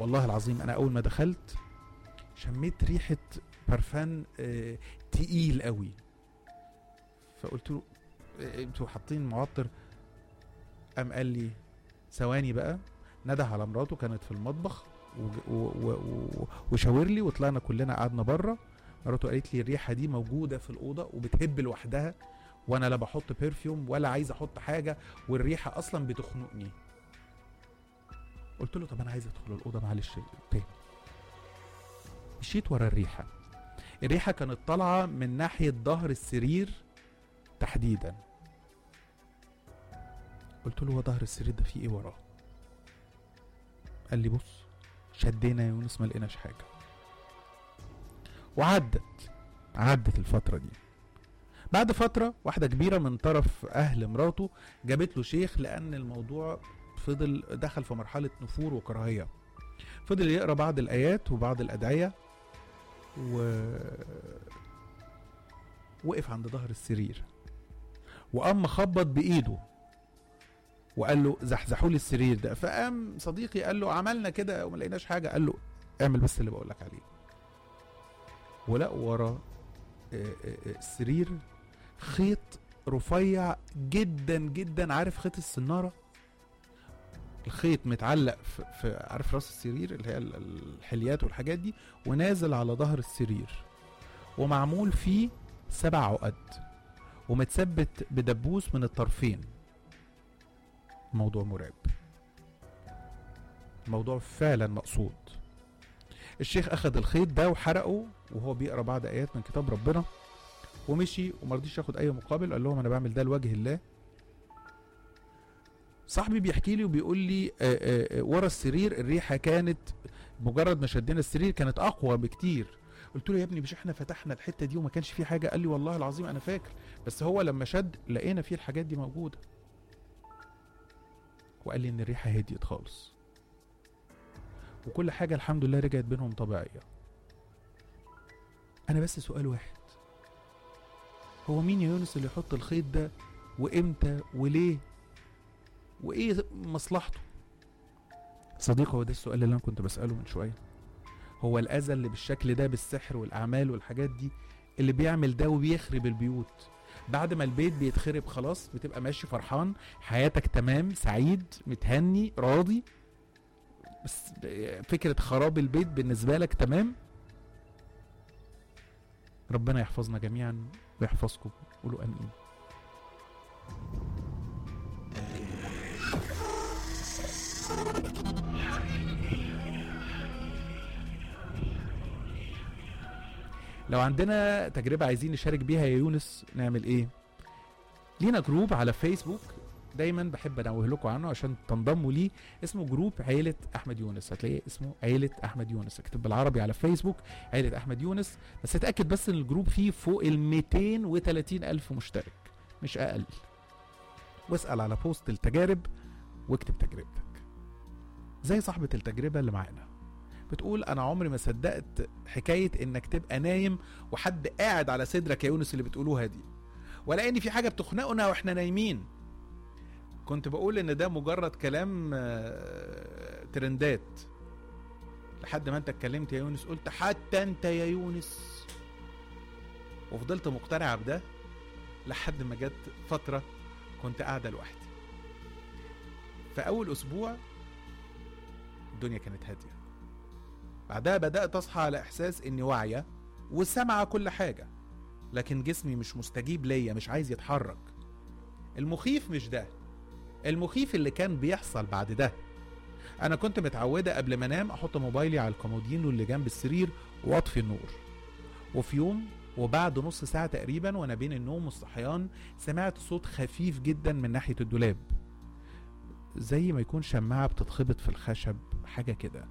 والله العظيم انا اول ما دخلت شميت ريحه برفان آه تقيل قوي فقلت له آه، انتوا حاطين معطر قام قال لي ثواني بقى نده على مراته كانت في المطبخ وج- و- و- و- وشاور لي وطلعنا كلنا قعدنا بره مراته قالت لي الريحه دي موجوده في الاوضه وبتهب لوحدها وانا لا بحط برفيوم ولا عايز احط حاجه والريحه اصلا بتخنقني قلت له طب انا عايز ادخل الاوضه معلش تاني مشيت ورا الريحه الريحه كانت طالعه من ناحيه ظهر السرير تحديدا قلت له هو ظهر السرير ده فيه ايه وراه قال لي بص شدينا يا يونس ما لقيناش حاجه وعدت عدت الفتره دي بعد فتره واحده كبيره من طرف اهل مراته جابت له شيخ لان الموضوع فضل دخل في مرحله نفور وكراهيه فضل يقرا بعض الايات وبعض الادعيه و وقف عند ظهر السرير وقام خبط بايده وقال له زحزحوا لي السرير ده فقام صديقي قال له عملنا كده وما لقيناش حاجه قال له اعمل بس اللي بقول لك عليه ولقوا ورا آه، آه، آه، السرير خيط رفيع جدا جدا عارف خيط السناره الخيط متعلق في, في عارف راس السرير اللي هي ال- الحليات والحاجات دي ونازل على ظهر السرير ومعمول فيه سبع عقد ومتثبت بدبوس من الطرفين موضوع مرعب موضوع فعلا مقصود الشيخ اخذ الخيط ده وحرقه وهو بيقرا بعض ايات من كتاب ربنا ومشي وما رضيش ياخد اي مقابل قال لهم انا بعمل ده لوجه الله صاحبي بيحكي لي وبيقول لي آه، آه، آه، ورا السرير الريحه كانت مجرد ما شدينا السرير كانت اقوى بكتير قلت له يا ابني مش احنا فتحنا الحته دي وما كانش فيه حاجه قال لي والله العظيم انا فاكر بس هو لما شد لقينا فيه الحاجات دي موجوده وقال لي ان الريحه هديت خالص وكل حاجه الحمد لله رجعت بينهم طبيعيه انا بس سؤال واحد هو مين يا يونس اللي يحط الخيط ده وامتى وليه وايه مصلحته صديقي هو ده السؤال اللي انا كنت بساله من شويه هو الاذى اللي بالشكل ده بالسحر والاعمال والحاجات دي اللي بيعمل ده وبيخرب البيوت بعد ما البيت بيتخرب خلاص بتبقى ماشي فرحان حياتك تمام سعيد متهني راضي بس فكرة خراب البيت بالنسبة لك تمام ربنا يحفظنا جميعا ويحفظكم قولوا امين لو عندنا تجربة عايزين نشارك بيها يا يونس نعمل ايه لينا جروب على فيسبوك دايما بحب انوه لكم عنه عشان تنضموا ليه اسمه جروب عيلة احمد يونس هتلاقيه اسمه عيلة احمد يونس اكتب بالعربي على فيسبوك عيلة احمد يونس بس اتاكد بس ان الجروب فيه فوق ال 230 الف مشترك مش اقل واسال على بوست التجارب واكتب تجربتك زي صاحبة التجربة اللي معانا بتقول انا عمري ما صدقت حكاية انك تبقى نايم وحد قاعد على صدرك يا يونس اللي بتقولوها دي ولا ان في حاجة بتخنقنا واحنا نايمين كنت بقول ان ده مجرد كلام آه، ترندات لحد ما انت اتكلمت يا يونس قلت حتى انت يا يونس وفضلت مقتنع بده لحد ما جت فترة كنت قاعدة لوحدي فأول أسبوع الدنيا كانت هادية بعدها بدأت أصحى على إحساس إني واعية وسامعة كل حاجة لكن جسمي مش مستجيب ليا مش عايز يتحرك المخيف مش ده المخيف اللي كان بيحصل بعد ده انا كنت متعودة قبل ما انام احط موبايلي على الكومودينو اللي جنب السرير واطفي النور وفي يوم وبعد نص ساعة تقريبا وانا بين النوم والصحيان سمعت صوت خفيف جدا من ناحية الدولاب زي ما يكون شماعة بتتخبط في الخشب حاجة كده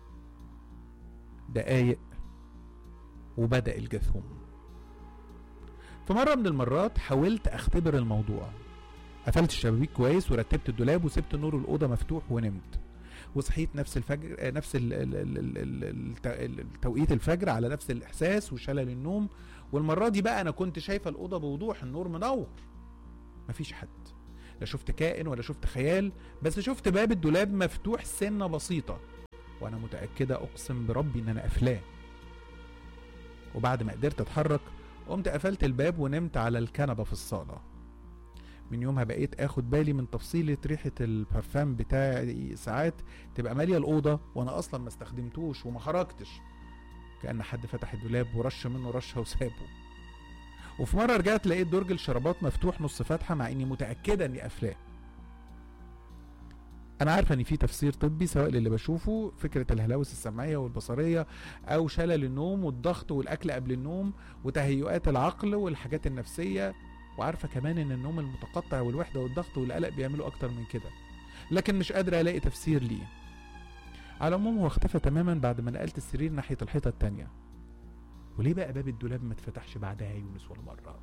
دقايق وبدأ الجاثوم في مرة من المرات حاولت اختبر الموضوع قفلت الشبابيك كويس ورتبت الدولاب وسبت نور الأوضة مفتوح ونمت وصحيت نفس الفجر آه، نفس ال- ال- ال- ال- ال- الت- ال- توقيت الفجر على نفس الإحساس وشلل النوم والمرة دي بقى أنا كنت شايفة الأوضة بوضوح النور منور مفيش حد لا شفت كائن ولا شفت خيال بس شفت باب الدولاب مفتوح سنة بسيطة وانا متاكده اقسم بربي ان انا قافلاه وبعد ما قدرت اتحرك قمت قفلت الباب ونمت على الكنبه في الصاله من يومها بقيت اخد بالي من تفصيلة ريحة البرفان بتاعي ساعات تبقى مالية الأوضة وأنا أصلا ما استخدمتوش وما خرجتش كأن حد فتح الدولاب ورش منه رشة وسابه وفي مرة رجعت لقيت درج الشرابات مفتوح نص فتحة مع إني متأكدة إني قافلاه انا عارفه ان في تفسير طبي سواء للي بشوفه فكره الهلاوس السمعيه والبصريه او شلل النوم والضغط والاكل قبل النوم وتهيؤات العقل والحاجات النفسيه وعارفه كمان ان النوم المتقطع والوحده والضغط والقلق بيعملوا اكتر من كده لكن مش قادره الاقي تفسير ليه على العموم هو اختفى تماما بعد ما نقلت السرير ناحيه الحيطه التانية وليه بقى باب الدولاب ما اتفتحش بعدها يا يونس ولا مره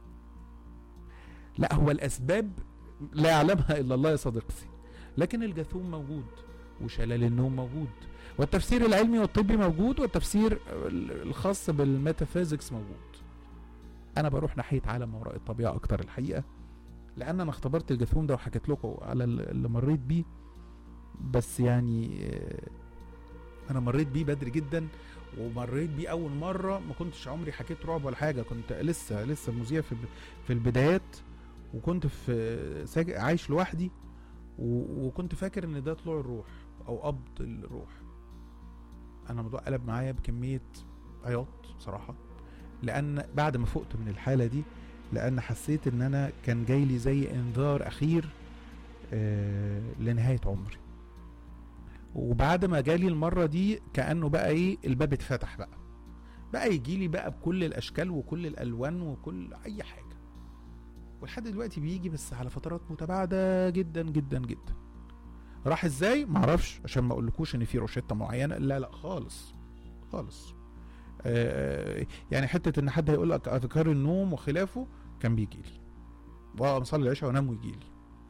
لا هو الاسباب لا يعلمها الا الله يا صديقتي لكن الجاثوم موجود وشلل النوم موجود والتفسير العلمي والطبي موجود والتفسير الخاص بالميتافيزيكس موجود انا بروح ناحيه عالم ما وراء الطبيعه اكتر الحقيقه لان انا اختبرت الجاثوم ده وحكيت لكم على اللي مريت بيه بس يعني آه، انا مريت بيه بدري جدا ومريت بيه اول مره ما كنتش عمري حكيت رعب ولا حاجه كنت لسه لسه مذيع في في البدايات وكنت في ساج... عايش لوحدي و... وكنت فاكر ان ده طلوع الروح او قبض الروح انا الموضوع قلب معايا بكميه عياط بصراحه لان بعد ما فقت من الحاله دي لان حسيت ان انا كان جاي لي زي انذار اخير آه لنهايه عمري وبعد ما جالي المره دي كانه بقى ايه الباب اتفتح بقى بقى يجي لي بقى بكل الاشكال وكل الالوان وكل اي حاجه ولحد دلوقتي بيجي بس على فترات متباعده جدا جدا جدا راح ازاي معرفش عشان ما اقولكوش ان في روشته معينه لا لا خالص خالص آه يعني حته ان حد هيقول لك اذكار النوم وخلافه كان بيجي لي واصلي العشاء وانام ويجي لي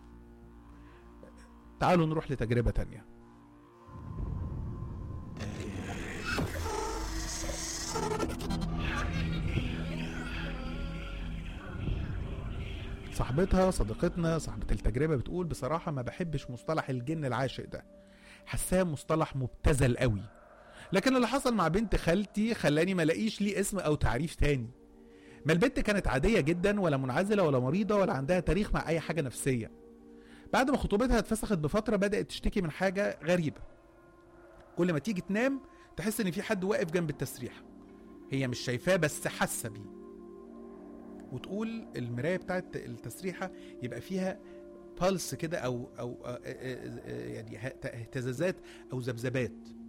تعالوا نروح لتجربه تانية صاحبتها صديقتنا صاحبة التجربة بتقول بصراحة ما بحبش مصطلح الجن العاشق ده حساه مصطلح مبتذل قوي لكن اللي حصل مع بنت خالتي خلاني ما لاقيش ليه اسم او تعريف تاني ما البنت كانت عادية جدا ولا منعزلة ولا مريضة ولا عندها تاريخ مع اي حاجة نفسية بعد ما خطوبتها اتفسخت بفترة بدأت تشتكي من حاجة غريبة كل ما تيجي تنام تحس ان في حد واقف جنب التسريح هي مش شايفاه بس حاسة بيه وتقول المرايه بتاعت التسريحه يبقى فيها بالس كده او او آه، آه، آه، يعني اهتزازات او ذبذبات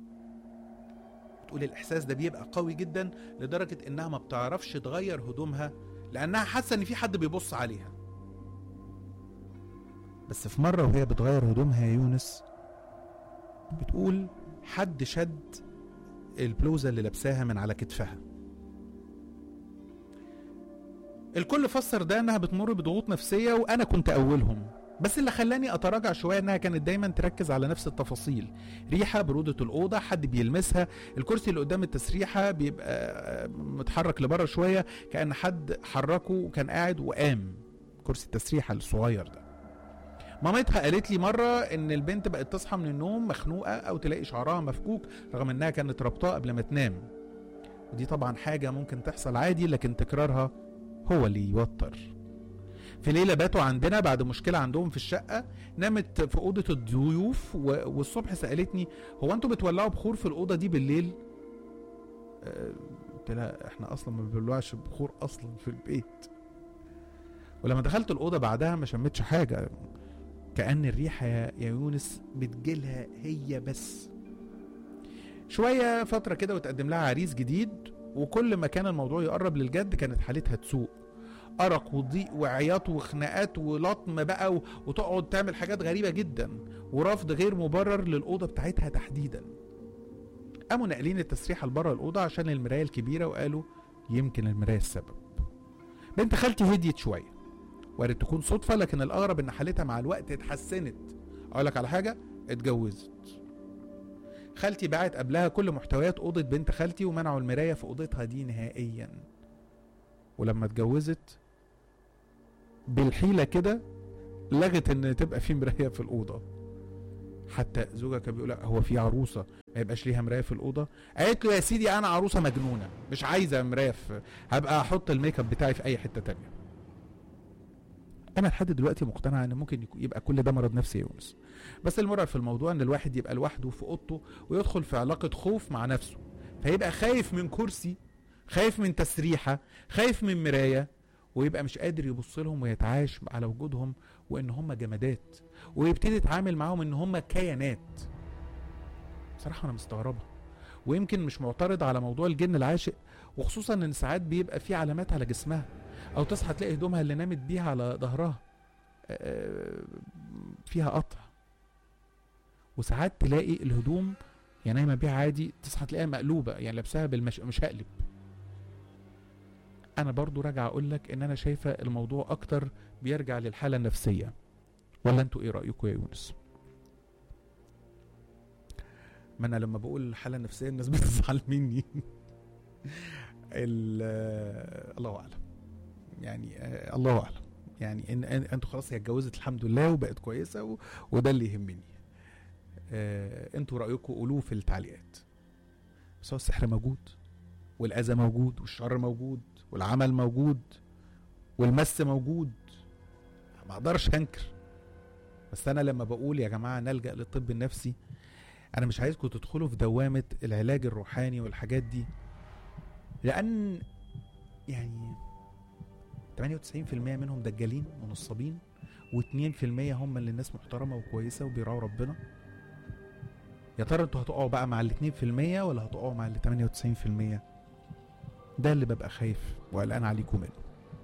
تقول الاحساس ده بيبقى قوي جدا لدرجه انها ما بتعرفش تغير هدومها لانها حاسه ان في حد بيبص عليها بس في مره وهي بتغير هدومها يا يونس بتقول حد شد البلوزه اللي لابساها من على كتفها الكل فسر ده انها بتمر بضغوط نفسيه وانا كنت اولهم بس اللي خلاني اتراجع شويه انها كانت دايما تركز على نفس التفاصيل ريحه بروده الاوضه حد بيلمسها الكرسي اللي قدام التسريحه بيبقى متحرك لبره شويه كان حد حركه وكان قاعد وقام كرسي التسريحه الصغير ده مامتها قالت لي مره ان البنت بقت تصحى من النوم مخنوقه او تلاقي شعرها مفكوك رغم انها كانت رابطاه قبل ما تنام ودي طبعا حاجه ممكن تحصل عادي لكن تكرارها هو اللي يوتر في ليلة باتوا عندنا بعد مشكلة عندهم في الشقة نامت في أوضة الضيوف والصبح سألتني هو أنتوا بتولعوا بخور في الأوضة دي بالليل؟ آه، قلت لها احنا أصلا ما بنولعش بخور أصلا في البيت ولما دخلت الأوضة بعدها ما شمتش حاجة كأن الريحة يا يونس بتجيلها هي بس شوية فترة كده وتقدم لها عريس جديد وكل ما كان الموضوع يقرب للجد كانت حالتها تسوء أرق وضيق وعياط وخناقات ولطم بقى وتقعد تعمل حاجات غريبة جدا ورفض غير مبرر للأوضة بتاعتها تحديدا قاموا ناقلين التسريحة لبره الأوضة عشان المراية الكبيرة وقالوا يمكن المراية السبب بنت خالتي هديت شوية وارد تكون صدفة لكن الأغرب إن حالتها مع الوقت اتحسنت أقول لك على حاجة اتجوزت خالتي باعت قبلها كل محتويات أوضة بنت خالتي ومنعوا المراية في أوضتها دي نهائيا ولما اتجوزت بالحيلة كده لغت ان تبقى في مراية في الأوضة حتى زوجها كان بيقول لها هو في عروسه ما يبقاش ليها مرايه في الاوضه قالت له يا سيدي انا عروسه مجنونه مش عايزه مرايه في هبقى احط الميك اب بتاعي في اي حته تانية انا لحد دلوقتي مقتنع ان ممكن يكون- يبقى كل ده مرض نفسي يا يونس بس المرعب في الموضوع ان الواحد يبقى لوحده في اوضته ويدخل في علاقه خوف مع نفسه فيبقى خايف من كرسي خايف من تسريحه خايف من مرايه ويبقى مش قادر يبص لهم ويتعايش على وجودهم وان هم جمادات ويبتدي يتعامل معاهم ان هم كيانات بصراحه انا مستغربها ويمكن مش معترض على موضوع الجن العاشق وخصوصا ان ساعات بيبقى في علامات على جسمها او تصحى تلاقي هدومها اللي نامت بيها على ظهرها آه، فيها قطع وساعات تلاقي الهدوم يعني نايمه بيها عادي تصحى تلاقيها مقلوبه يعني لابسها بالمش مش هقلب انا برضو راجع اقول لك ان انا شايفه الموضوع اكتر بيرجع للحاله النفسيه ولا انتوا ايه رايكم يا يونس ما انا لما بقول الحاله النفسيه الناس بتزعل مني ال- آه، الله اعلم يعني آه، الله اعلم يعني ان ان- انتوا خلاص هي اتجوزت الحمد لله وبقت كويسه و... وده اللي يهمني آه، انتوا رايكم قولوه في التعليقات بس هو السحر موجود والاذى موجود والشر موجود والعمل موجود والمس موجود ما اقدرش انكر بس انا لما بقول يا جماعه نلجا للطب النفسي انا مش عايزكم تدخلوا في دوامه العلاج الروحاني والحاجات دي لان يعني 98% منهم دجالين ونصابين و2% هم اللي الناس محترمه وكويسه وبيراعوا ربنا يا ترى انتوا هتقعوا بقى مع ال 2% ولا هتقعوا مع ال 98% ده اللي ببقى خايف وقلقان عليكم منه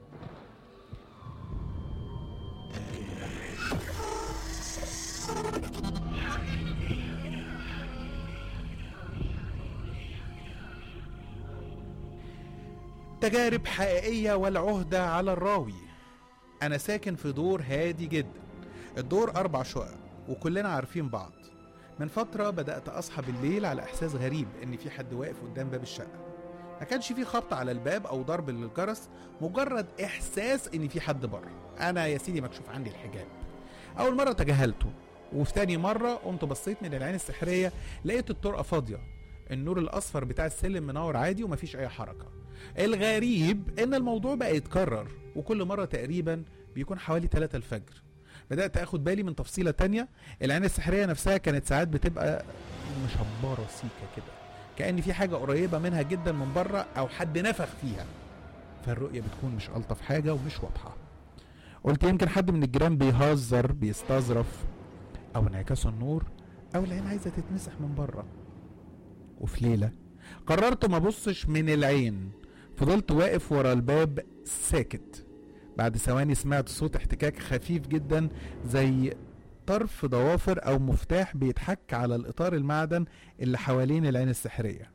تجارب حقيقية والعهدة على الراوي أنا ساكن في دور هادي جدا الدور أربع شقق وكلنا عارفين بعض من فترة بدأت أصحى بالليل على إحساس غريب إن في حد واقف قدام باب الشقة ما كانش في خبط على الباب أو ضرب للجرس مجرد إحساس إن في حد بره أنا يا سيدي مكشوف عندي الحجاب أول مرة تجاهلته وفي تاني مرة قمت بصيت من العين السحرية لقيت الطرقة فاضية النور الأصفر بتاع السلم منور عادي ومفيش أي حركة الغريب ان الموضوع بقى يتكرر وكل مرة تقريبا بيكون حوالي 3 الفجر بدأت اخد بالي من تفصيلة تانية العين السحرية نفسها كانت ساعات بتبقى مشبرة سيكة كده كأن في حاجة قريبة منها جدا من بره او حد نفخ فيها فالرؤية بتكون مش ألطف حاجة ومش واضحة قلت يمكن حد من الجيران بيهزر بيستظرف او انعكاس النور او العين عايزة تتمسح من بره وفي ليلة قررت ما ابصش من العين فضلت واقف ورا الباب ساكت بعد ثواني سمعت صوت احتكاك خفيف جدا زي طرف ضوافر او مفتاح بيتحك على الاطار المعدن اللي حوالين العين السحريه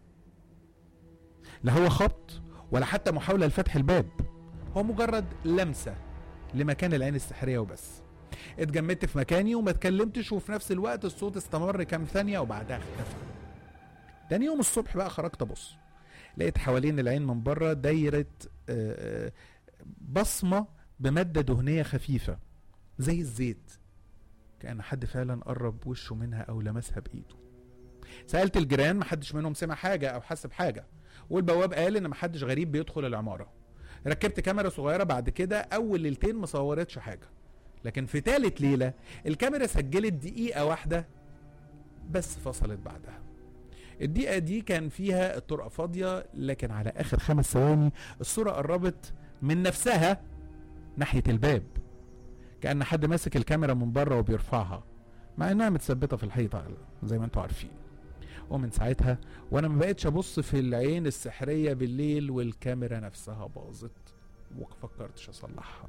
لا هو خبط ولا حتى محاوله لفتح الباب هو مجرد لمسه لمكان العين السحريه وبس اتجمدت في مكاني وما اتكلمتش وفي نفس الوقت الصوت استمر كام ثانيه وبعدها اختفى تاني يوم الصبح بقى خرجت ابص لقيت حوالين العين من بره دايره آه، آه، بصمه بماده دهنيه خفيفه زي الزيت كان حد فعلا قرب وشه منها او لمسها بايده سالت الجيران محدش منهم سمع حاجه او حس بحاجه والبواب قال ان محدش غريب بيدخل العماره ركبت كاميرا صغيره بعد كده اول ليلتين ما صورتش حاجه لكن في تالت ليله الكاميرا سجلت دقيقه واحده بس فصلت بعدها الدقيقة دي كان فيها الطرقة فاضية لكن على آخر خمس ثواني الصورة قربت من نفسها ناحية الباب كأن حد ماسك الكاميرا من بره وبيرفعها مع انها متثبتة في الحيطة زي ما انتوا عارفين ومن ساعتها وانا ما بقتش ابص في العين السحرية بالليل والكاميرا نفسها باظت وفكرتش اصلحها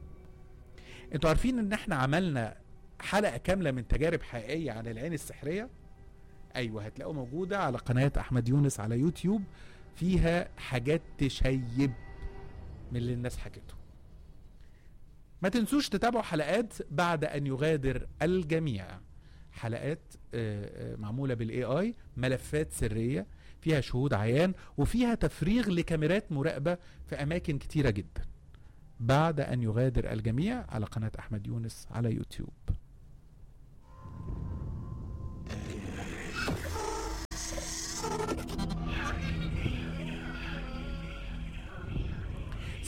انتوا عارفين ان احنا عملنا حلقة كاملة من تجارب حقيقية عن العين السحرية ايوه هتلاقوا موجوده على قناه احمد يونس على يوتيوب فيها حاجات تشيب من اللي الناس حكته ما تنسوش تتابعوا حلقات بعد ان يغادر الجميع حلقات آه، آه، معموله بالاي اي ملفات سريه فيها شهود عيان وفيها تفريغ لكاميرات مراقبه في اماكن كتيره جدا بعد ان يغادر الجميع على قناه احمد يونس على يوتيوب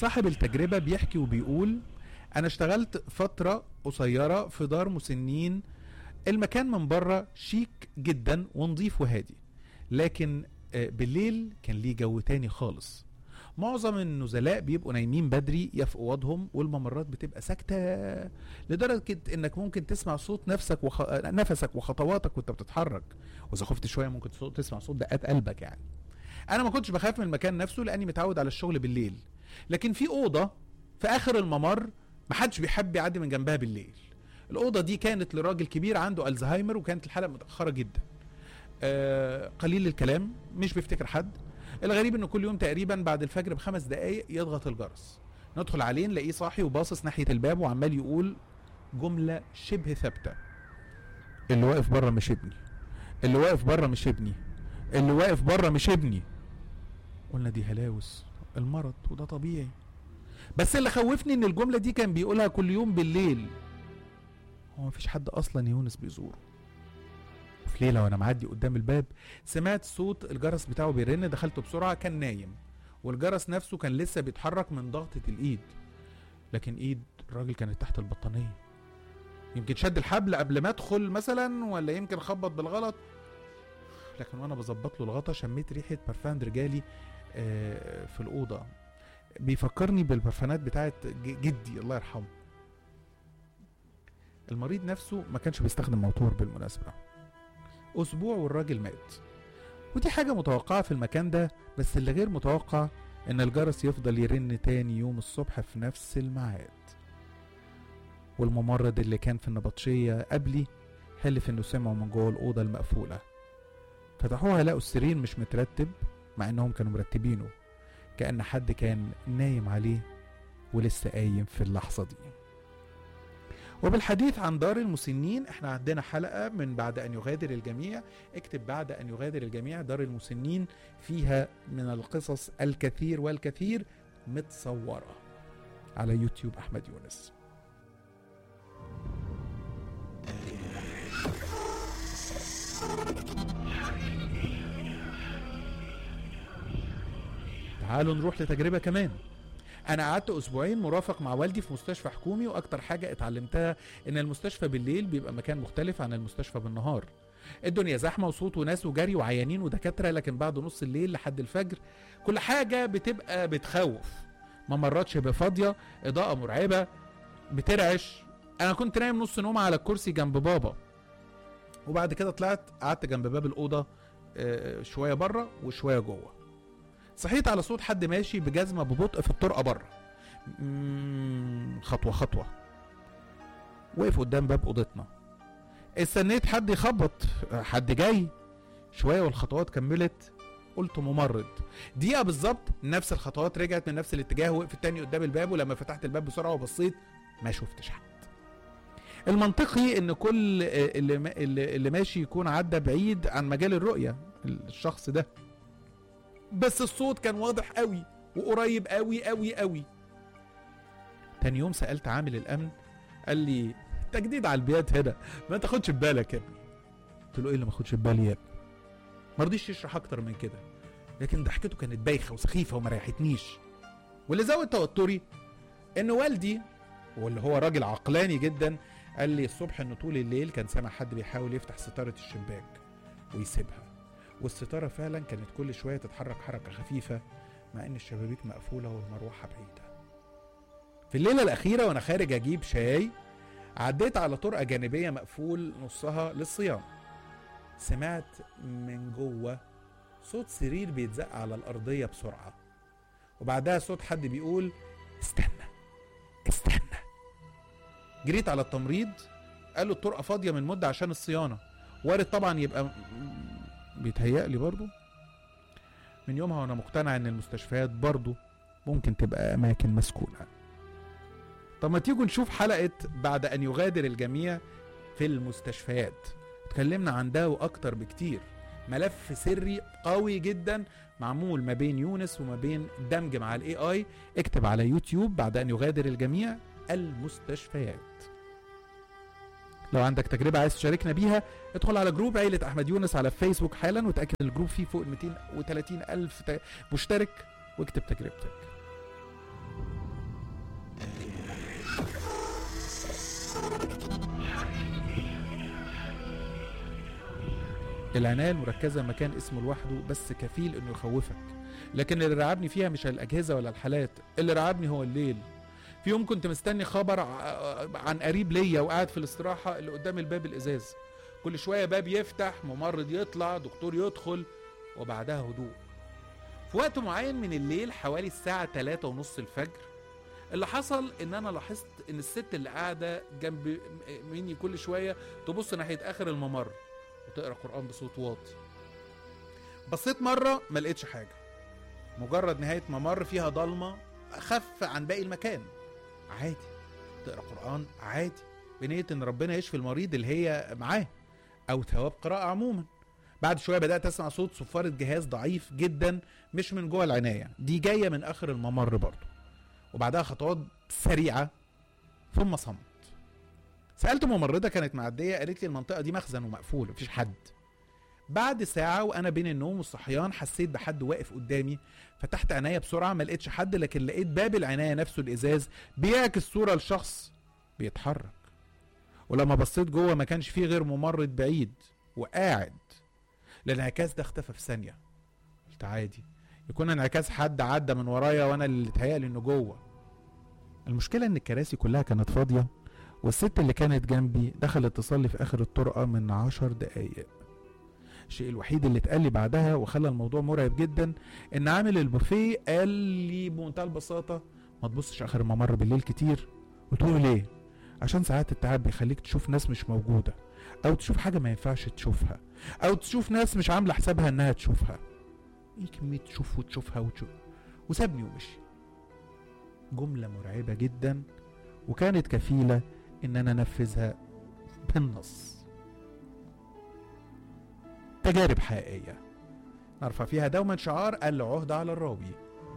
صاحب التجربة بيحكي وبيقول أنا اشتغلت فترة قصيرة في دار مسنين المكان من بره شيك جدا ونظيف وهادي لكن آه، بالليل كان ليه جو تاني خالص معظم النزلاء بيبقوا نايمين بدري يا في اوضهم والممرات بتبقى ساكته لدرجه انك ممكن تسمع صوت نفسك وخ... نفسك وخطواتك وانت بتتحرك واذا خفت شويه ممكن صوت تسمع صوت دقات قلبك يعني انا ما كنتش بخاف من المكان نفسه لاني متعود على الشغل بالليل لكن في اوضه في اخر الممر محدش بيحب يعدي من جنبها بالليل الاوضه دي كانت لراجل كبير عنده الزهايمر وكانت الحلقه متاخره جدا آه قليل الكلام مش بيفتكر حد الغريب انه كل يوم تقريبا بعد الفجر بخمس دقايق يضغط الجرس ندخل عليه نلاقيه صاحي وباصص ناحيه الباب وعمال يقول جمله شبه ثابته اللي واقف بره مش ابني اللي واقف بره مش ابني اللي واقف بره مش ابني قلنا دي هلاوس المرض وده طبيعي بس اللي خوفني ان الجمله دي كان بيقولها كل يوم بالليل هو مفيش حد اصلا يونس بيزوره في ليله وانا معدي قدام الباب سمعت صوت الجرس بتاعه بيرن دخلت بسرعه كان نايم والجرس نفسه كان لسه بيتحرك من ضغطه الايد لكن ايد الراجل كانت تحت البطانيه يمكن شد الحبل قبل ما ادخل مثلا ولا يمكن خبط بالغلط لكن وانا بظبط له الغطا شميت ريحه برفان رجالي آه، في الاوضه بيفكرني بالبرفانات بتاعت ج- جدي الله يرحمه المريض نفسه ما كانش بيستخدم موتور بالمناسبه اسبوع والراجل مات ودي حاجة متوقعة في المكان ده بس اللي غير متوقع ان الجرس يفضل يرن تاني يوم الصبح في نفس الميعاد والممرض اللي كان في النبطشية قبلي حلف انه سمعوا من جوه الأوضة المقفولة فتحوها لقوا السرير مش مترتب مع انهم كانوا مرتبينه كأن حد كان نايم عليه ولسه قايم في اللحظة دي وبالحديث عن دار المسنين احنا عندنا حلقة من بعد أن يغادر الجميع اكتب بعد أن يغادر الجميع دار المسنين فيها من القصص الكثير والكثير متصورة على يوتيوب أحمد يونس تعالوا نروح لتجربة كمان انا قعدت اسبوعين مرافق مع والدي في مستشفى حكومي واكتر حاجه اتعلمتها ان المستشفى بالليل بيبقى مكان مختلف عن المستشفى بالنهار الدنيا زحمه وصوت وناس وجري وعيانين ودكاتره لكن بعد نص الليل لحد الفجر كل حاجه بتبقى بتخوف ممرات شبه فاضيه اضاءه مرعبه بترعش انا كنت نايم نص نوم على الكرسي جنب بابا وبعد كده طلعت قعدت جنب باب الاوضه آه، شويه بره وشويه جوه صحيت على صوت حد ماشي بجزمه ببطء في الطرقه بره مم، خطوه خطوه وقف قدام باب اوضتنا استنيت حد يخبط حد جاي شويه والخطوات كملت قلت ممرض دقيقه بالظبط نفس الخطوات رجعت من نفس الاتجاه وقفت تاني قدام الباب ولما فتحت الباب بسرعه وبصيت ما شفتش حد المنطقي ان كل اللي, ما- اللي اللي ماشي يكون عدى بعيد عن مجال الرؤيه الشخص ده بس الصوت كان واضح قوي وقريب قوي قوي قوي تاني يوم سألت عامل الأمن قال لي تجديد على البيات هنا ما تاخدش في بالك يا ابني قلت له ايه اللي ما اخدش في بالي يا ابني ما رضيش يشرح اكتر من كده لكن ضحكته كانت بايخه وسخيفه وما ريحتنيش واللي زود توتري ان والدي واللي هو راجل عقلاني جدا قال لي الصبح انه طول الليل كان سامع حد بيحاول يفتح ستاره الشباك ويسيبها والستاره فعلا كانت كل شويه تتحرك حركه خفيفه مع ان الشبابيك مقفوله والمروحه بعيده في الليله الاخيره وانا خارج اجيب شاي عديت على طرقه جانبيه مقفول نصها للصيام سمعت من جوه صوت سرير بيتزق على الارضيه بسرعه وبعدها صوت حد بيقول استنى استنى جريت على التمريض قالوا الطرقه فاضيه من مده عشان الصيانه وارد طبعا يبقى بيتهيأ لي برضو من يومها وانا مقتنع ان المستشفيات برضو ممكن تبقى اماكن مسكونه طب ما تيجوا نشوف حلقه بعد ان يغادر الجميع في المستشفيات اتكلمنا عن ده واكتر بكتير ملف سري قوي جدا معمول ما بين يونس وما بين دمج مع الاي اي اكتب على يوتيوب بعد ان يغادر الجميع المستشفيات لو عندك تجربة عايز تشاركنا بيها ادخل على جروب عيلة أحمد يونس على فيسبوك حالا وتأكد الجروب فيه فوق ال 230 ألف ت- مشترك واكتب تجربتك العناية المركزة مكان اسمه لوحده بس كفيل انه يخوفك لكن اللي رعبني فيها مش الاجهزة ولا الحالات اللي رعبني هو الليل في يوم كنت مستني خبر ع- عن قريب ليا وقاعد في الاستراحة اللي قدام الباب الازاز كل شوية باب يفتح ممرض يطلع دكتور يدخل وبعدها هدوء في وقت معين من الليل حوالي الساعة 3 ونص الفجر اللي حصل ان انا لاحظت ان الست اللي قاعدة جنب مني كل شوية تبص ناحية اخر الممر وتقرا قرآن بصوت واطي بصيت مرة ما لقيتش حاجة مجرد نهاية ممر فيها ضلمة أخف عن باقي المكان عادي تقرا قرآن عادي بنية إن ربنا يشفي المريض اللي هي معاه أو ثواب قراءة عموما بعد شوية بدأت أسمع صوت صفارة جهاز ضعيف جدا مش من جوه العناية دي جاية من آخر الممر برضه وبعدها خطوات سريعة ثم صمت سألت ممرضة كانت معدية قالت لي المنطقة دي مخزن ومقفول مفيش حد بعد ساعة وأنا بين النوم والصحيان حسيت بحد واقف قدامي فتحت عينيا بسرعة ما لقيتش حد لكن لقيت باب العناية نفسه الإزاز بيعكس صورة لشخص بيتحرك ولما بصيت جوه ما كانش فيه غير ممرض بعيد وقاعد الانعكاس ده اختفى في ثانية قلت عادي يكون انعكاس حد عدى من ورايا وانا اللي اتهيألي انه جوه المشكلة ان الكراسي كلها كانت فاضية والست اللي كانت جنبي دخلت تصلي في اخر الطرقة من عشر دقايق الشيء الوحيد اللي اتقال لي بعدها وخلى الموضوع مرعب جدا ان عامل البوفيه قال لي بمنتهى البساطة ما تبصش اخر الممر بالليل كتير قلت له ليه عشان ساعات التعب بيخليك تشوف ناس مش موجودة او تشوف حاجة ما ينفعش تشوفها او تشوف ناس مش عاملة حسابها انها تشوفها ايه كمية تشوف وتشوفها وتشوف وسابني ومشي جملة مرعبة جدا وكانت كفيلة ان انا انفذها بالنص تجارب حقيقية نرفع فيها دوما شعار العهدة على الراوي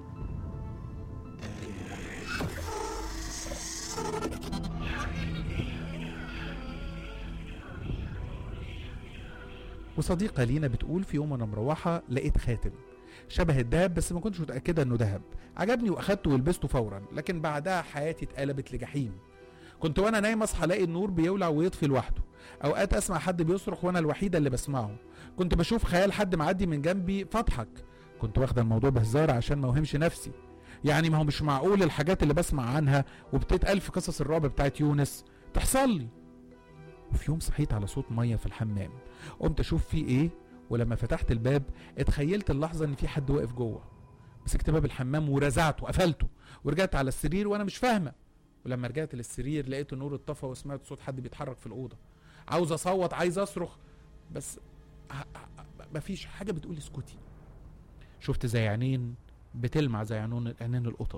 وصديقة لينا بتقول في يوم انا مروحة لقيت خاتم شبه الدهب بس ما كنتش متأكدة انه دهب عجبني واخدته ولبسته فورا لكن بعدها حياتي اتقلبت لجحيم كنت وانا نايم اصحى الاقي النور بيولع ويطفي لوحده اوقات اسمع حد بيصرخ وانا الوحيده اللي بسمعه كنت بشوف خيال حد معدي من جنبي فاضحك كنت واخده الموضوع بهزار عشان ما اوهمش نفسي يعني ما هو مش معقول الحاجات اللي بسمع عنها وبتتقال في قصص الرعب بتاعت يونس تحصل لي وفي يوم صحيت على صوت ميه في الحمام قمت اشوف فيه ايه ولما فتحت الباب اتخيلت اللحظه ان في حد واقف جوه مسكت باب الحمام ورزعته وقفلته ورجعت على السرير وانا مش فاهمه ولما رجعت للسرير لقيت النور اتطفى وسمعت صوت حد بيتحرك في الاوضه عاوز اصوت عايز اصرخ بس ه- ه- مفيش حاجه بتقول اسكتي شفت زي عينين بتلمع زي عينون عينين القطط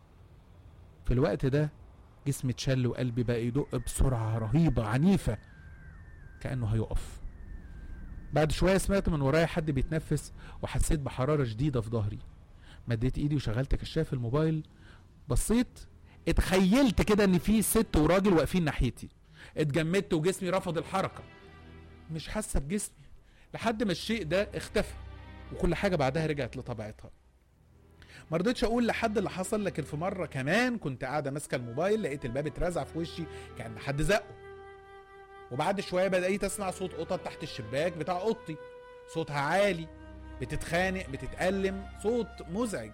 في الوقت ده جسمي اتشل وقلبي بقى يدق بسرعه رهيبه عنيفه كانه هيقف بعد شويه سمعت من ورايا حد بيتنفس وحسيت بحراره شديده في ظهري مديت ايدي وشغلت كشاف الموبايل بصيت اتخيلت كده ان في ست وراجل واقفين ناحيتي اتجمدت وجسمي رفض الحركه مش حاسه بجسمي لحد ما الشيء ده اختفى وكل حاجه بعدها رجعت لطبيعتها ما رضيتش اقول لحد اللي حصل لكن في مره كمان كنت قاعده ماسكه الموبايل لقيت الباب اترزع في وشي كان حد زقه وبعد شويه بدات اسمع صوت قطط تحت الشباك بتاع اوضتي صوتها عالي بتتخانق بتتألم صوت مزعج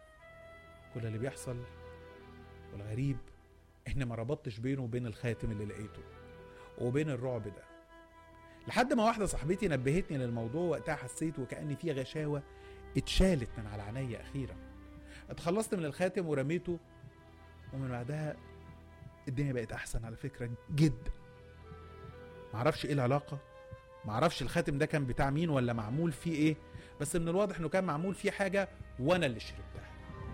كل اللي بيحصل والغريب ان ما ربطتش بينه وبين الخاتم اللي لقيته وبين الرعب ده لحد ما واحده صاحبتي نبهتني للموضوع وقتها حسيت وكأن في غشاوه اتشالت من على عينيا اخيرا اتخلصت من الخاتم ورميته ومن بعدها الدنيا بقت احسن على فكره جدا معرفش ايه العلاقه معرفش الخاتم ده كان بتاع مين ولا معمول فيه ايه بس من الواضح انه كان معمول فيه حاجه وانا اللي شربتها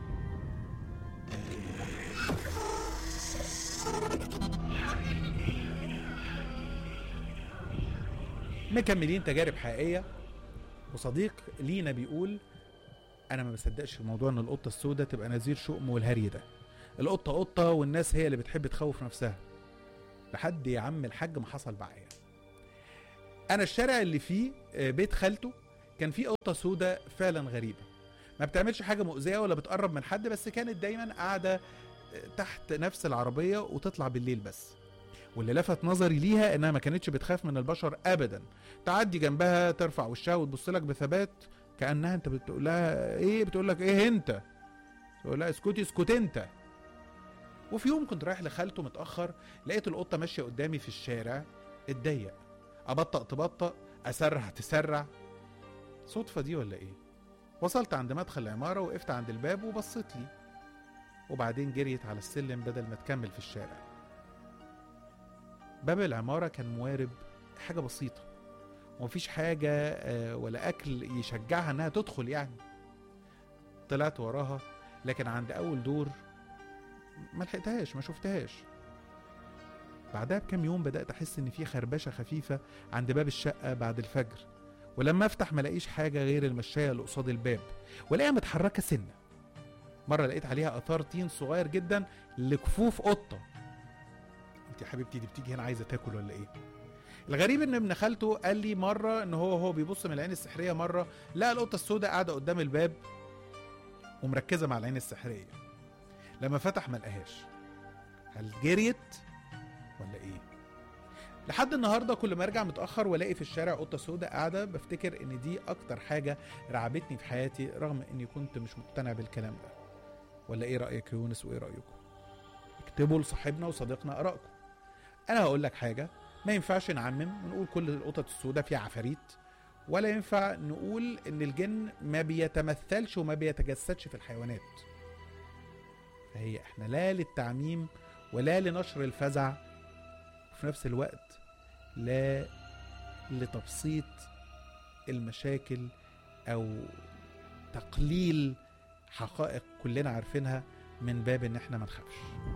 مكملين تجارب حقيقيه وصديق لينا بيقول انا ما بصدقش في موضوع ان القطه السوداء تبقى نذير شؤم والهري ده القطه قطه والناس هي اللي بتحب تخوف نفسها لحد يا عم الحاج ما حصل معايا انا الشارع اللي فيه آه، بيت خالته كان فيه قطه سوداء فعلا غريبه ما بتعملش حاجه مؤذيه ولا بتقرب من حد بس كانت دايما قاعده آه، تحت نفس العربيه وتطلع بالليل بس واللي لفت نظري ليها انها ما كانتش بتخاف من البشر ابدا تعدي جنبها ترفع وشها وتبص لك بثبات كانها انت بتقول لها ايه بتقول لك ايه انت تقول لها اسكتي اسكت انت وفي يوم كنت رايح لخالته متاخر لقيت القطه ماشيه قدامي في الشارع اتضيق ابطأ تبطأ اسرع تسرع صدفه دي ولا ايه وصلت عند مدخل العماره وقفت عند الباب وبصيت لي وبعدين جريت على السلم بدل ما تكمل في الشارع باب العمارة كان موارب حاجة بسيطة ومفيش حاجة آه، ولا أكل يشجعها إنها تدخل يعني طلعت وراها لكن عند أول دور ما لحقتهاش ما شفتهاش بعدها بكام يوم بدأت أحس إن في خربشة خفيفة عند باب الشقة بعد الفجر ولما أفتح ملاقيش حاجة غير المشاية اللي قصاد الباب ولاقيها متحركة سنة مرة لقيت عليها آثار طين صغير جدا لكفوف قطة انت يا حبيبتي دي بتيجي هنا عايزة تاكل ولا ايه الغريب ان ابن خالته قال لي مرة ان هو هو بيبص من العين السحرية مرة لقى القطة السوداء قاعدة قدام الباب ومركزة مع العين السحرية لما فتح ما لقاهاش هل جريت ولا ايه لحد النهارده كل ما ارجع متاخر والاقي في الشارع قطه سوداء قاعده بفتكر ان دي اكتر حاجه رعبتني في حياتي رغم اني كنت مش مقتنع بالكلام ده ولا ايه رايك يا يونس وايه رايكم اكتبوا لصاحبنا وصديقنا ارائكم انا هقول لك حاجه ما ينفعش نعمم ونقول كل القطط السوداء فيها عفاريت ولا ينفع نقول ان الجن ما بيتمثلش وما بيتجسدش في الحيوانات فهي احنا لا للتعميم ولا لنشر الفزع وفي نفس الوقت لا لتبسيط المشاكل او تقليل حقائق كلنا عارفينها من باب ان احنا ما نخافش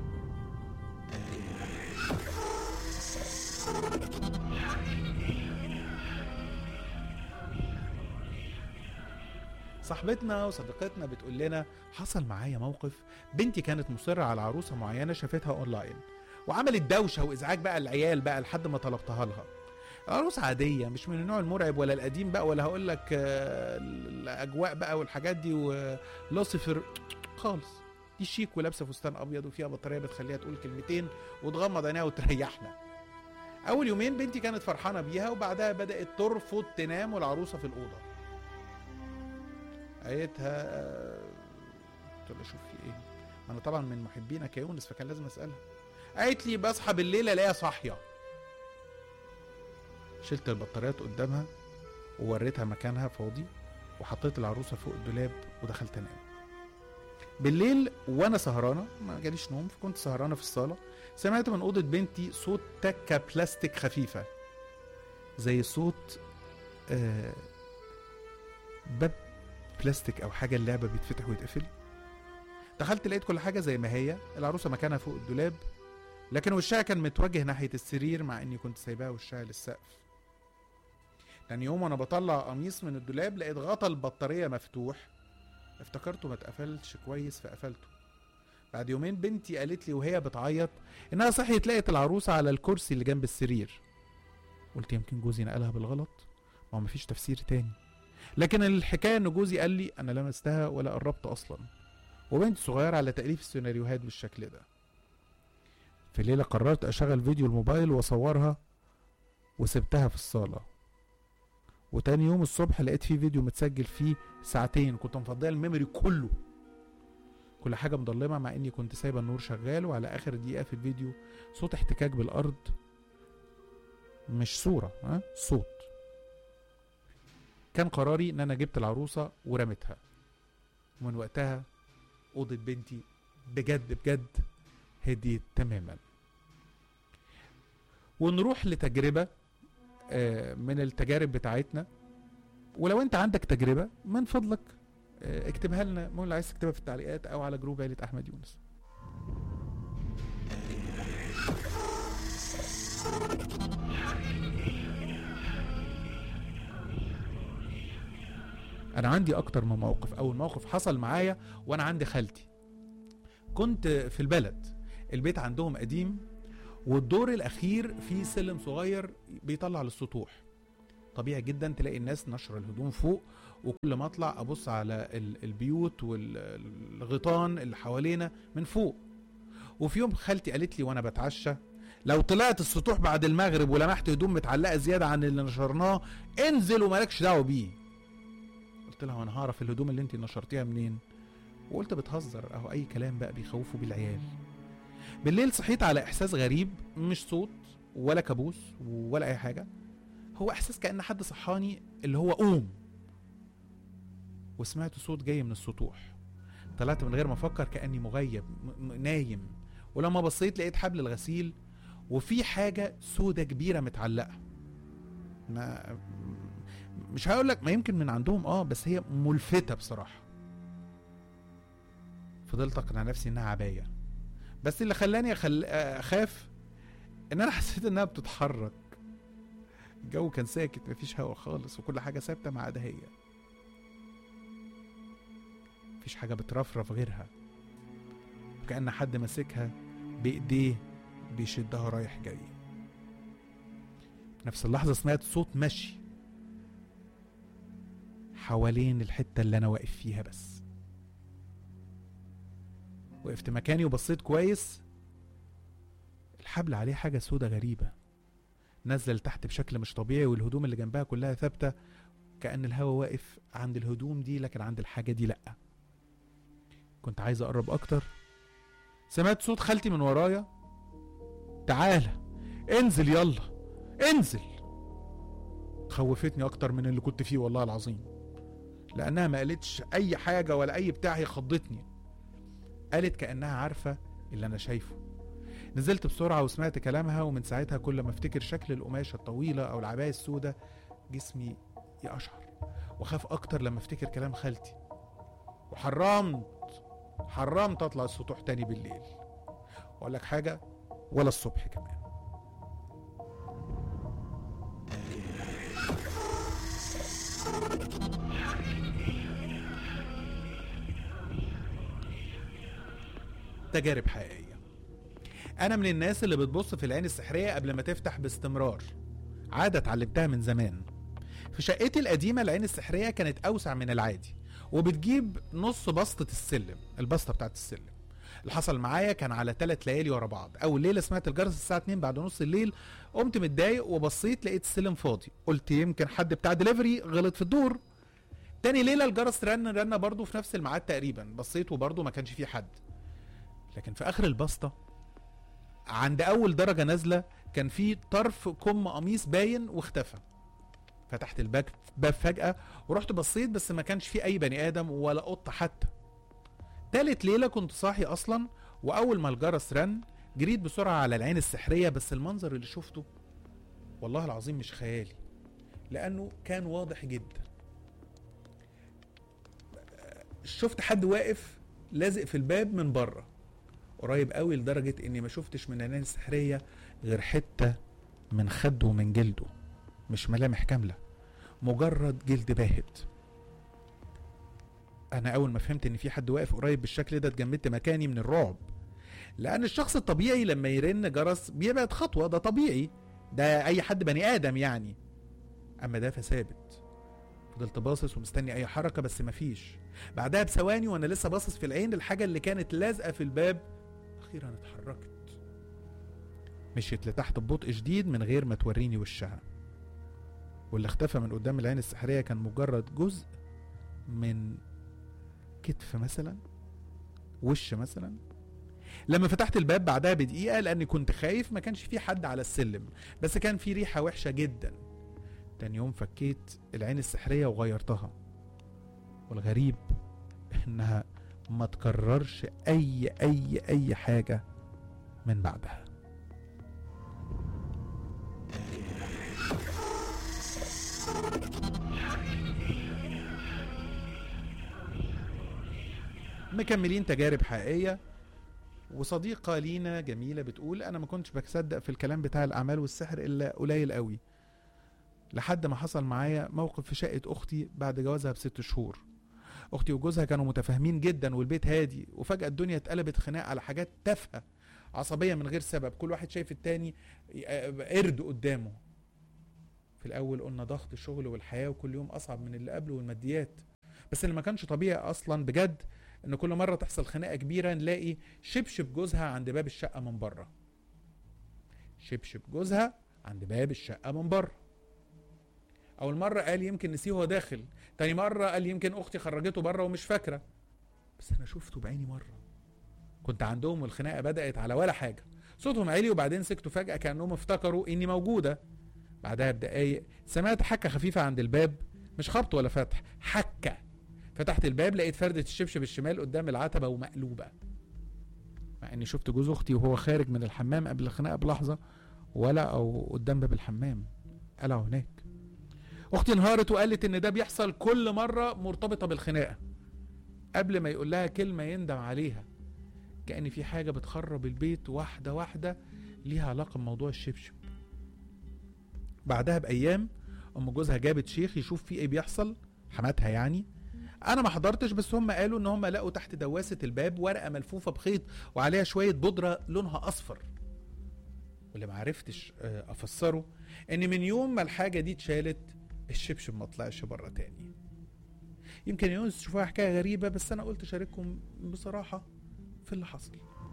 صاحبتنا وصديقتنا بتقول لنا حصل معايا موقف بنتي كانت مصرة على عروسة معينة شافتها اونلاين وعملت دوشة وازعاج بقى العيال بقى لحد ما طلبتها لها عروسة عادية مش من النوع المرعب ولا القديم بقى ولا هقول لك آه، الاجواء بقى والحاجات دي ولوسيفر خالص دي شيك ولابسه فستان ابيض وفيها بطاريه بتخليها تقول كلمتين وتغمض عينيها وتريحنا اول يومين بنتي كانت فرحانه بيها وبعدها بدات ترفض تنام والعروسه في الاوضه قالتها آه، قلت لها شوف في ايه ما انا طبعا من محبينك يا يونس فكان لازم اسالها قالت لي بصحى بالليل الاقيها صاحيه شلت البطاريات قدامها ووريتها مكانها فاضي وحطيت العروسه فوق الدولاب ودخلت انام بالليل وانا سهرانه ما جاليش نوم فكنت سهرانه في الصاله سمعت من اوضه بنتي صوت تكه بلاستيك خفيفه زي صوت آه باب بلاستيك او حاجه اللعبه بيتفتح ويتقفل دخلت لقيت كل حاجه زي ما هي العروسه مكانها فوق الدولاب لكن وشها كان متوجه ناحيه السرير مع اني كنت سايباها وشها للسقف تاني يوم وانا بطلع قميص من الدولاب لقيت غطا البطاريه مفتوح افتكرته ما اتقفلش كويس فقفلته بعد يومين بنتي قالت لي وهي بتعيط انها صحيت لقيت العروسه على الكرسي اللي جنب السرير قلت يمكن جوزي نقلها بالغلط ما هو مفيش تفسير تاني لكن الحكايه ان جوزي قال لي انا لمستها ولا قربت اصلا وبنتي صغيره على تاليف السيناريوهات بالشكل ده في ليله قررت اشغل فيديو الموبايل واصورها وسبتها في الصاله وتاني يوم الصبح لقيت فيه فيديو متسجل فيه ساعتين كنت مفضيه الميموري كله كل حاجة مضلمة مع اني كنت سايبة النور شغال وعلى اخر دقيقة في الفيديو صوت احتكاك بالارض مش صورة ها صوت كان قراري ان انا جبت العروسة ورميتها ومن وقتها اوضة بنتي بجد بجد هديت تماما ونروح لتجربة آه، من التجارب بتاعتنا ولو انت عندك تجربة من فضلك آه، اكتبها لنا مو اللي عايز تكتبها في التعليقات او على جروب عيلة احمد يونس انا عندي اكتر من موقف اول موقف حصل معايا وانا عندي خالتي كنت في البلد البيت عندهم قديم والدور الاخير فيه سلم صغير بيطلع للسطوح طبيعي جدا تلاقي الناس نشر الهدوم فوق وكل ما اطلع ابص على ال- البيوت والغيطان اللي حوالينا من فوق وفي يوم خالتي قالت لي وانا بتعشى لو طلعت السطوح بعد المغرب ولمحت هدوم متعلقه زياده عن اللي نشرناه انزل ومالكش دعوه بيه قلت لها وانا هعرف الهدوم اللي انت نشرتيها منين وقلت بتهزر اهو اي كلام بقى بيخوفوا بيه العيال بالليل صحيت على احساس غريب مش صوت ولا كابوس ولا اي حاجه هو احساس كان حد صحاني اللي هو قوم وسمعت صوت جاي من السطوح طلعت من غير ما افكر كاني مغيب م- م- نايم ولما بصيت لقيت حبل الغسيل وفي حاجه سودة كبيره متعلقه ما مش هقول لك ما يمكن من عندهم اه بس هي ملفتة بصراحة فضلت اقنع نفسي انها عباية بس اللي خلاني أخل... اخاف ان انا حسيت انها بتتحرك الجو كان ساكت مفيش هوا خالص وكل حاجة ثابتة ما عدا هي مفيش حاجة بترفرف غيرها وكأن حد ماسكها بإيديه بيشدها رايح جاي نفس اللحظة سمعت صوت مشي حوالين الحتة اللي أنا واقف فيها بس وقفت مكاني وبصيت كويس الحبل عليه حاجة سودة غريبة نازلة لتحت بشكل مش طبيعي والهدوم اللي جنبها كلها ثابتة كأن الهوا واقف عند الهدوم دي لكن عند الحاجة دي لأ كنت عايز أقرب أكتر سمعت صوت خالتي من ورايا تعالى انزل يلا انزل خوفتني أكتر من اللي كنت فيه والله العظيم لأنها ما قالتش أي حاجة ولا أي بتاع هي خضتني قالت كأنها عارفة اللي أنا شايفه نزلت بسرعة وسمعت كلامها ومن ساعتها كل ما افتكر شكل القماشة الطويلة أو العباية السوداء جسمي يقشعر وخاف أكتر لما افتكر كلام خالتي وحرمت حرمت أطلع السطوح تاني بالليل وأقول لك حاجة ولا الصبح كمان تجارب حقيقية أنا من الناس اللي بتبص في العين السحرية قبل ما تفتح باستمرار عادة اتعلمتها من زمان في شقتي القديمة العين السحرية كانت أوسع من العادي وبتجيب نص بسطة السلم البسطة بتاعت السلم اللي حصل معايا كان على ثلاث ليالي ورا بعض اول ليله سمعت الجرس الساعه 2 بعد نص الليل قمت متضايق وبصيت لقيت السلم فاضي قلت يمكن حد بتاع دليفري غلط في الدور تاني ليله الجرس رن رن برضه في نفس الميعاد تقريبا بصيت وبرضه ما كانش فيه حد لكن في اخر البسطه عند اول درجه نازله كان في طرف كم قميص باين واختفى فتحت الباب باب فجاه ورحت بصيت بس ما كانش في اي بني ادم ولا قطه حتى تالت ليله كنت صاحي اصلا واول ما الجرس رن جريت بسرعه على العين السحريه بس المنظر اللي شفته والله العظيم مش خيالي لانه كان واضح جدا شفت حد واقف لازق في الباب من بره قريب قوي لدرجة اني ما شفتش من العين السحرية غير حتة من خده ومن جلده مش ملامح كاملة مجرد جلد باهت انا اول ما فهمت ان في حد واقف قريب بالشكل ده اتجمدت مكاني من الرعب لان الشخص الطبيعي لما يرن جرس بيبعد خطوة ده طبيعي ده اي حد بني ادم يعني اما ده فثابت فضلت باصص ومستني اي حركة بس مفيش بعدها بثواني وانا لسه باصص في العين الحاجة اللي كانت لازقة في الباب اخيرا اتحركت مشيت لتحت ببطء شديد من غير ما توريني وشها واللي اختفى من قدام العين السحرية كان مجرد جزء من كتف مثلا وش مثلا لما فتحت الباب بعدها بدقيقة لأني كنت خايف ما كانش في حد على السلم بس كان في ريحة وحشة جدا تاني يوم فكيت العين السحرية وغيرتها والغريب إنها ما تكررش أي أي أي حاجة من بعدها مكملين تجارب حقيقية وصديقة لينا جميلة بتقول أنا ما كنتش بصدق في الكلام بتاع الأعمال والسحر إلا قليل قوي لحد ما حصل معايا موقف في شقة أختي بعد جوازها بست شهور أختي وجوزها كانوا متفاهمين جدا والبيت هادي وفجأة الدنيا اتقلبت خناق على حاجات تافهة عصبية من غير سبب كل واحد شايف التاني قرد قدامه في الأول قلنا ضغط الشغل والحياة وكل يوم أصعب من اللي قبله والماديات بس اللي ما كانش طبيعي أصلا بجد ان كل مره تحصل خناقه كبيره نلاقي شبشب جوزها عند باب الشقه من بره شبشب جوزها عند باب الشقه من بره اول مره قال يمكن نسيه وهو داخل تاني مره قال يمكن اختي خرجته بره ومش فاكره بس انا شفته بعيني مره كنت عندهم والخناقه بدات على ولا حاجه صوتهم عالي وبعدين سكتوا فجاه كانهم افتكروا اني موجوده بعدها بدقايق سمعت حكه خفيفه عند الباب مش خبط ولا فتح حكه فتحت الباب لقيت فردة الشبشب الشمال قدام العتبة ومقلوبة مع اني شفت جوز اختي وهو خارج من الحمام قبل الخناقة بلحظة ولا او قدام باب الحمام قلعوا هناك اختي انهارت وقالت ان ده بيحصل كل مرة مرتبطة بالخناقة قبل ما يقول لها كلمة يندم عليها كأن في حاجة بتخرب البيت واحدة واحدة ليها علاقة بموضوع الشبشب بعدها بأيام أم جوزها جابت شيخ يشوف فيه إيه بيحصل حماتها يعني انا ما حضرتش بس هم قالوا ان هم لقوا تحت دواسه الباب ورقه ملفوفه بخيط وعليها شويه بودره لونها اصفر واللي ما عرفتش آه، افسره ان من يوم ما الحاجه دي اتشالت الشبشب ما طلعش بره تاني يمكن يونس تشوفوها حكايه غريبه بس انا قلت اشارككم بصراحه في اللي حصل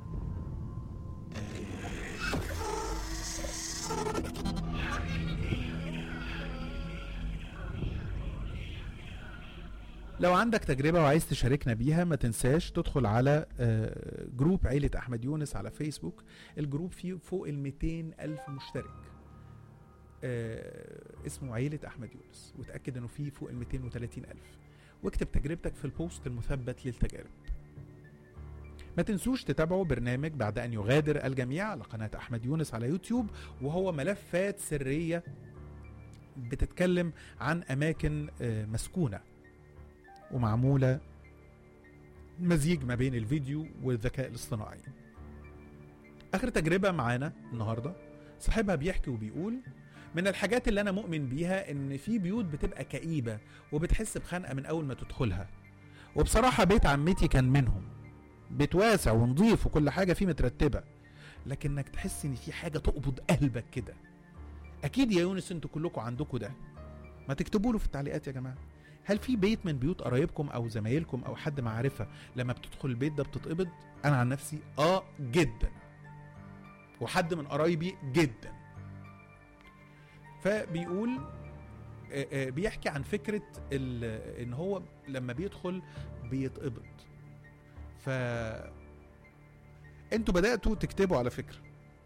لو عندك تجربة وعايز تشاركنا بيها ما تنساش تدخل على آه، جروب عيلة أحمد يونس على فيسبوك الجروب فيه فوق ال 200 ألف مشترك آه، اسمه عيلة أحمد يونس وتأكد أنه فيه فوق ال 230 ألف واكتب تجربتك في البوست المثبت للتجارب ما تنسوش تتابعوا برنامج بعد أن يغادر الجميع على قناة أحمد يونس على يوتيوب وهو ملفات سرية بتتكلم عن أماكن آه، مسكونة ومعمولة مزيج ما بين الفيديو والذكاء الاصطناعي آخر تجربة معانا النهاردة صاحبها بيحكي وبيقول من الحاجات اللي أنا مؤمن بيها إن في بيوت بتبقى كئيبة وبتحس بخنقة من أول ما تدخلها وبصراحة بيت عمتي كان منهم بيت واسع ونظيف وكل حاجة فيه مترتبة لكنك تحس إن في حاجة تقبض قلبك كده أكيد يا يونس انتوا كلكم عندكم ده ما تكتبوا له في التعليقات يا جماعة هل في بيت من بيوت قرايبكم او زمايلكم او حد معرفه لما بتدخل البيت ده بتتقبض انا عن نفسي اه جدا وحد من قرايبي جدا فبيقول آه، آه، بيحكي عن فكره ال- ان هو لما بيدخل بيتقبض ف انتوا بداتوا تكتبوا على فكره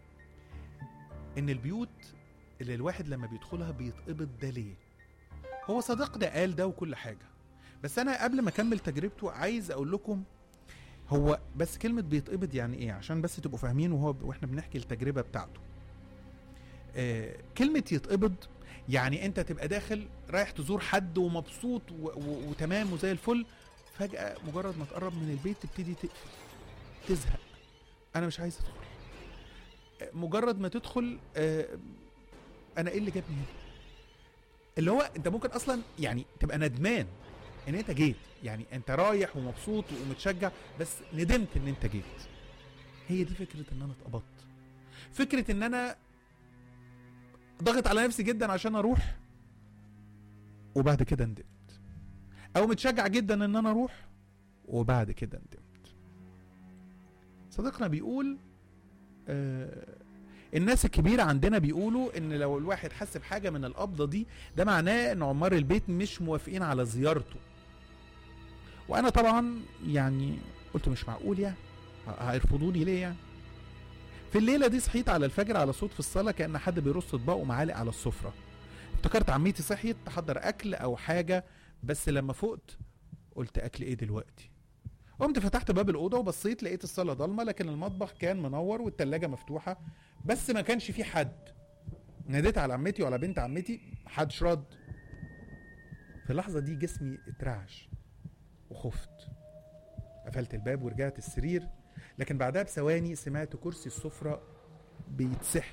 ان البيوت اللي الواحد لما بيدخلها بيتقبض ده ليه هو صديقنا قال ده وكل حاجه بس انا قبل ما اكمل تجربته عايز اقول لكم هو بس كلمه بيتقبض يعني ايه عشان بس تبقوا فاهمين وهو واحنا بنحكي التجربه بتاعته آه كلمه يتقبض يعني انت تبقى داخل رايح تزور حد ومبسوط و- و- وتمام وزي الفل فجاه مجرد ما تقرب من البيت تبتدي تقفل تزهق انا مش عايز ادخل آه، مجرد ما تدخل آه انا ايه اللي جابني هنا اللي هو انت ممكن اصلا يعني تبقى ندمان ان انت جيت يعني انت رايح ومبسوط ومتشجع بس ندمت ان انت جيت هي دي فكره ان انا اتقبضت فكره ان انا ضغط على نفسي جدا عشان اروح وبعد كده ندمت او متشجع جدا ان انا اروح وبعد كده ندمت صديقنا بيقول آه الناس الكبيرة عندنا بيقولوا ان لو الواحد حس بحاجة من القبضة دي ده معناه ان عمار البيت مش موافقين على زيارته وانا طبعا يعني قلت مش معقول يعني ه- هيرفضوني ليه يعني في الليلة دي صحيت على الفجر على صوت في الصالة كأن حد بيرص اطباق ومعالق على السفرة افتكرت عمتي صحيت تحضر اكل او حاجة بس لما فقت قلت اكل ايه دلوقتي قمت فتحت باب الأوضة وبصيت لقيت الصالة ضلمة لكن المطبخ كان منور والتلاجة مفتوحة بس ما كانش في حد ناديت على عمتي وعلى بنت عمتي محدش رد في اللحظة دي جسمي اترعش وخفت قفلت الباب ورجعت السرير لكن بعدها بثواني سمعت كرسي السفرة بيتسحب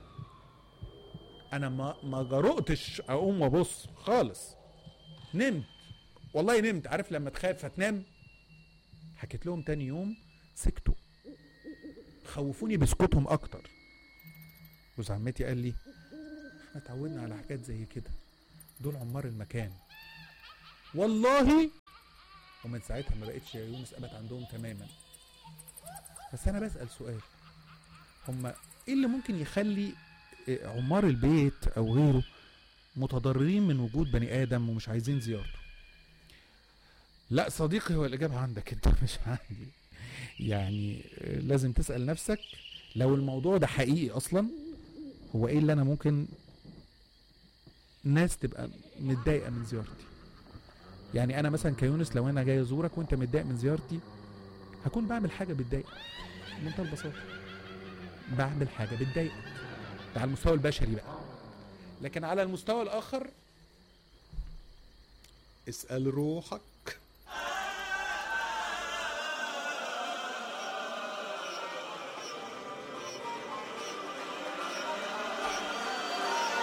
انا ما ما جرؤتش اقوم وابص خالص نمت والله نمت عارف لما تخاف فتنام حكيت لهم تاني يوم سكتوا خوفوني بسكوتهم اكتر جوز عمتي قال لي احنا اتعودنا على حاجات زي كده دول عمار المكان والله ومن ساعتها ما بقتش يا يونس ابات عندهم تماما بس انا بسال سؤال هم ايه اللي ممكن يخلي آه، عمار البيت او غيره متضررين من وجود بني ادم ومش عايزين زيارته لا صديقي هو الاجابه عندك انت مش عندي يعني آه، لازم تسال نفسك لو الموضوع ده حقيقي اصلا هو ايه اللي انا ممكن ناس تبقى متضايقه من زيارتي يعني انا مثلا كيونس لو انا جاي ازورك وانت متضايق من زيارتي هكون بعمل حاجه بتضايقك بمنتهى البساطه بعمل حاجه بتضايقك ده على المستوى البشري بقى لكن على المستوى الاخر اسأل روحك